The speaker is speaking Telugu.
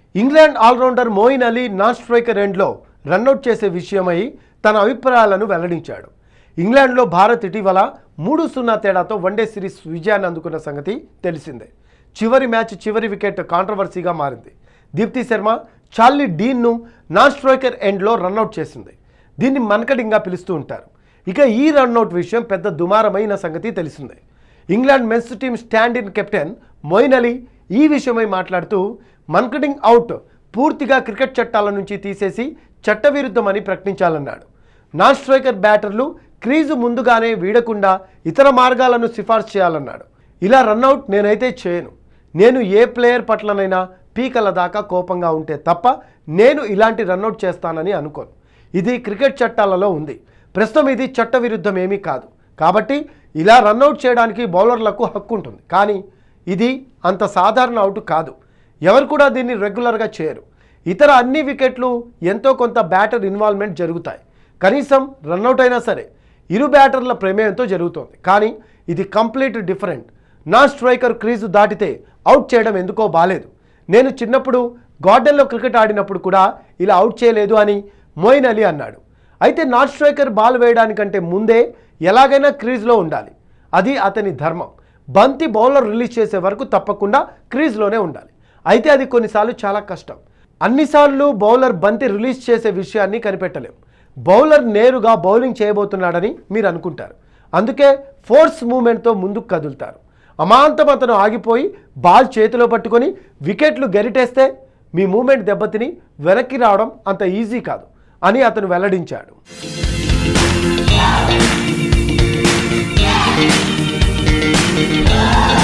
England allrounder Moeen Ali non striker ఎండ్లో రన్అట్ చేసే విషయమై తన అభిప్రాయాలను వెల్లడించాడు ఇంగ్లాండ్లో భారత్ ఇటీవల మూడు సున్నా తేడాతో వన్డే సిరీస్ విజయాన్ని అందుకున్న సంగతి తెలిసిందే చివరి మ్యాచ్ చివరి వికెట్ కాంట్రవర్సీగా మారింది దీప్తి శర్మ చార్లీ డీన్ను నాన్ స్ట్రైకర్ ఎండ్లో రన్అట్ చేసింది దీన్ని మన్కడింగ్గా పిలుస్తూ ఉంటారు ఇక ఈ రన్అట్ విషయం పెద్ద దుమారమైన సంగతి తెలిసిందే England men's team stand in captain Moeen Ali ఈ విషయమై మాట్లాడుతూ మన్కడింగ్ అవుట్ పూర్తిగా క్రికెట్ చట్టాల నుంచి తీసేసి చట్టవిరుద్ధమని ప్రకటించాలన్నాడు నాన్ స్ట్రైకర్ బ్యాటర్లు క్రీజు ముందుగానే వీడకుండా ఇతర మార్గాలను సిఫార్సు చేయాలన్నాడు ఇలా రన్అట్ నేనైతే చేయను నేను ఏ ప్లేయర్ పట్లనైనా పీకల దాకా కోపంగా ఉంటే తప్ప నేను ఇలాంటి రన్అట్ చేస్తానని అనుకోను ఇది క్రికెట్ చట్టాలలో ఉంది ప్రస్తుతం ఇది చట్టవిరుద్ధం ఏమీ కాదు కాబట్టి ఇలా రన్అట్ చేయడానికి బౌలర్లకు హక్కు ఉంటుంది కానీ ఇది అంత సాధారణ అవుట్ కాదు ఎవరు కూడా దీన్ని రెగ్యులర్గా చేయరు ఇతర అన్ని వికెట్లు ఎంతో కొంత బ్యాటర్ ఇన్వాల్వ్మెంట్ జరుగుతాయి కనీసం రన్అట్ అయినా సరే ఇరు బ్యాటర్ల ప్రమేయంతో జరుగుతోంది కానీ ఇది complete different non striker crease దాటితే అవుట్ చేయడం ఎందుకో బాలేదు నేను చిన్నప్పుడు గార్డెన్లో క్రికెట్ ఆడినప్పుడు కూడా ఇలా అవుట్ చేయలేదు అని మోయిన్ అలీ అన్నాడు అయితే నాన్ స్ట్రైకర్ బాల్ వేయడానికంటే ముందే ఎలాగైనా క్రీజ్లో ఉండాలి అది అతని ధర్మం బంతి బౌలర్ రిలీజ్ చేసే వరకు తప్పకుండా క్రీజ్లోనే ఉండాలి అయితే అది కొన్నిసార్లు చాలా కష్టం అన్నిసార్లు బౌలర్ బంతి రిలీజ్ చేసే విషయాన్ని కనిపెట్టలేం బౌలర్ నేరుగా బౌలింగ్ చేయబోతున్నాడని మీరు అనుకుంటారు అందుకే ఫోర్స్ మూమెంట్తో ముందుకు కదులుతారు అమాంతం అతను ఆగిపోయి బాల్ చేతిలో పట్టుకొని వికెట్లు గరిటేస్తే మీ మూమెంట్ దెబ్బతిని వెనక్కి రావడం అంత ఈజీ కాదు అని అతను వెల్లడించాడు Yeah.